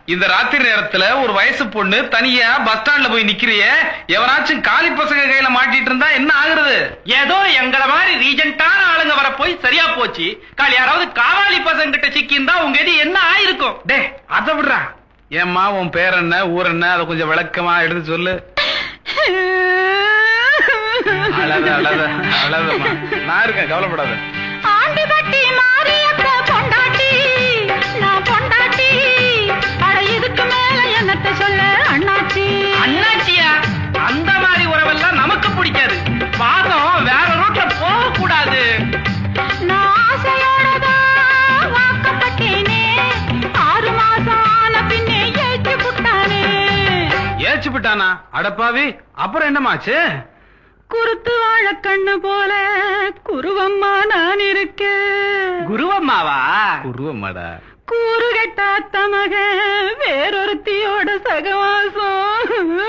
இந்த ராத்திரி நேரத்துல ஒரு வயசு பொண்ணு தனியா பஸ் ஸ்டாண்ட்ல போய் நிக்கிறிய எவனாச்சும் காலி பசங்க கையில மாட்டிட்டு இருந்தா என்ன ஆகுறது ஏதோ எங்கள மாதிரி ரீஜென்ட்டான ஆளுங்க வர போய் சரியா போச்சு கால் யாராவது காவாலி பசங்க கிட்ட சிக்கியிருந்தா உங்க இது என்ன ஆயிருக்கும் டே அத விடுறா ஏம்மா உன் பேர் என்ன ஊர் என்ன அதை கொஞ்சம் விளக்கமா எடுத்து சொல்லு அழாத அழாத அழாதம்மா நான் இருக்கேன் கவலைப்படாத ஆண்டிபட்டி மாரியத்த பொண்டாட்டி நான் பொண்டாட்டி அட இதுக்கு மேல என்னத்த சொல்ல அண்ணாச்சி அண்ணாச்சியா அந்த மாதிரி உறவெல்லாம் நமக்கு பிடிக்காது பாதம் வேற ரூட்ல போக கூடாது நான் ஆசையோட தான் வாக்கப்பட்டேனே ஆறு மாசம் ஆன பின்னே ஏற்றி புட்டானே ஏச்சு விட்டானா அடப்பாவி அப்புறம் என்னமாச்சு குருத்து வாழ கண்ணு போல குருவம்மா நான் இருக்கேன் குருவம்மாவா உருவமாடா கூறு கெட்டாத்த மக வேறொருத்தியோட சகவாசம்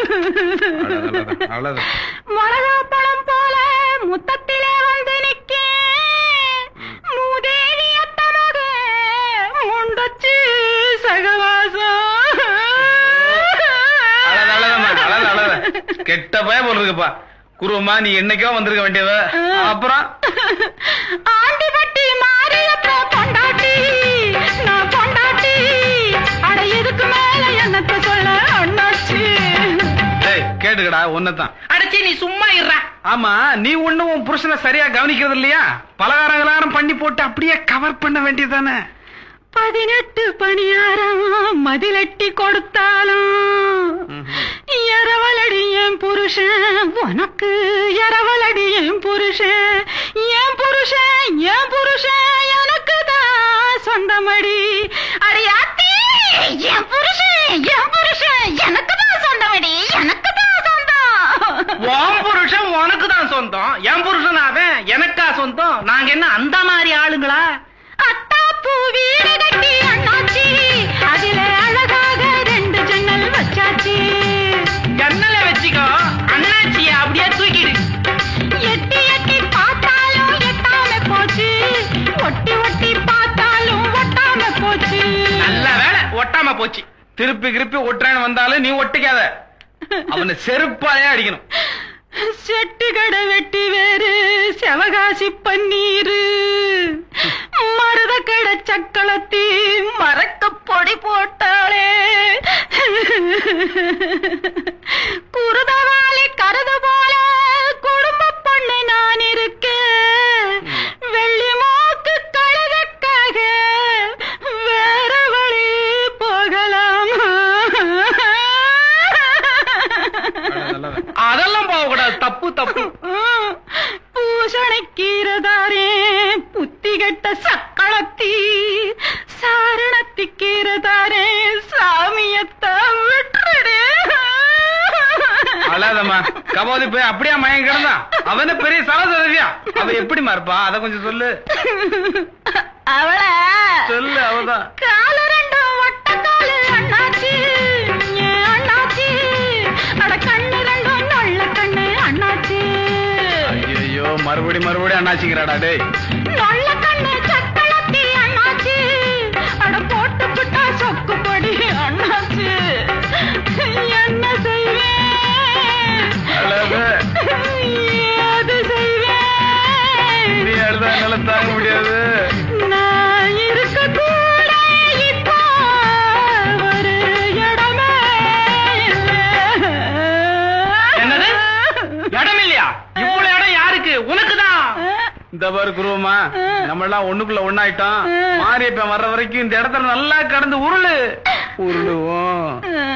அழாத மிளகாப்பழம் போல முத்தத்திலே வந்து நிக்க மூதேவி அத்த மக முண்டச்சு சகவாசம் அழாத அழாதம்மா அழாத அழாத கெட்ட பய போல இருக்குப்பா குருவமா நீ என்னைக்கோ வந்திருக்க வேண்டியவ அப்புறம் ஆண்டிபட்டி மாரியத்த பொண்டாட்டி நான் பொண்டாட்டி அட இதுக்கு மேல என்னத்த சொல்ல அண்ணாச்சி டேய் கேட்டுக்கடா ஒன்னதான் அடச்சி நீ சும்மா இருடா ஆமா நீ ஒண்ணும் உன் புருஷனை சரியா கவனிக்கிறது இல்லையா பலகாரம் கலகாரம் பண்ணி போட்டு அப்படியே கவர் பண்ண வேண்டியதானே பதினெட்டு பணியாரம் மதிலட்டி கொடுத்தாலும் இரவலடி என் புருஷன் உனக்கு இரவலடி என் புருஷன் என் புருஷன் என் புருஷன் எனக்கு தான் சொந்தமடி அடியாத்தி என் புருஷன் என் புருஷன் எனக்கு தான் சொந்தமடி எனக்கு தான் சொந்தம் உன் புருஷன் உனக்கு தான் சொந்தம் என் புருஷன் அவன் எனக்கா சொந்தம் நாங்க என்ன அந்த மாதிரி ஆளுங்களா அத்தாப்பூ வீடு கட்டி அண்ணாச்சி அதில அழகாக ரெண்டு ஜன்னல் வச்சாச்சி ஜன்னல வச்சுக்கோ அண்ணாச்சிய அப்படியே தூக்கிடு எட்டி எட்டி பார்த்தாலும் எட்டாம போச்சு ஒட்டி ஒட்டி பார்த்தாலும் ஒட்டாம போச்சு நல்ல வேலை ஒட்டாம போச்சு திருப்பி கிருப்பி ஒட்டுறேன்னு வந்தாலும் நீ ஒட்டிக்காத அவனை செருப்பாலே அடிக்கணும் செட்டு கடை வெட்டி வேறு செவகாசி பன்னீரு மருத கடை சக்களத்தி மறக்க பொடி போட்டாளே குருதவாளி கருது போல குடும்ப பொண்ணு நான் இருக்கேன் வெள்ளி மூக்கு கழுதக்காக வேற வழி போகலாம் அதெல்லாம் போக கூடாது தப்பு தப்பு பூசணிக்கீரதாரே புத்தி கெட்ட சக்களத்தி சாரணத்திக்கீரதாரே சாமியத்த விட்டுடு அழாதம்மா கபாலி போய் அப்படியே மயங்க கிடந்தான் அவன பெரிய சலசதவியா அவ எப்படிமா இருப்பா அத கொஞ்சம் சொல்லு அவள சொல்லு அவதான் கால ரெண்டும் வட்ட காலு அண்ணாச்சி ஏன் அண்ணாச்சி அட கண்ணு ரெண்டும் நொள்ள கண்ணு அண்ணாச்சி ஐயோ மறுபடி மறுபடியும் அண்ணாச்சிக்கிறாடா டேய் நொள்ள கண்ணு சக்களத்தி அண்ணாச்சி அட போட்டு புட்டா சொக்கு பொடி அண்ணாச்சி என்ன செய்வேன் அழாத ஏது செய்வேன் நீ அழுதா என்னால தாங்க முடியாது நான் இருக்க கூட இப்போ ஒரு இடமே இல்லை. என்னது இடம் இல்லையா இவ்வளவு இடம் யாருக்கு உனக்குதான் இந்த பாரு குருவமா நம்ம எல்லாம் ஒண்ணுக்குள்ள ஒண்ணாயிட்டோம் மாரியப்பன் வர்ற வரைக்கும் இந்த இடத்துல நல்லா கடந்து உருளு உருளுவோம்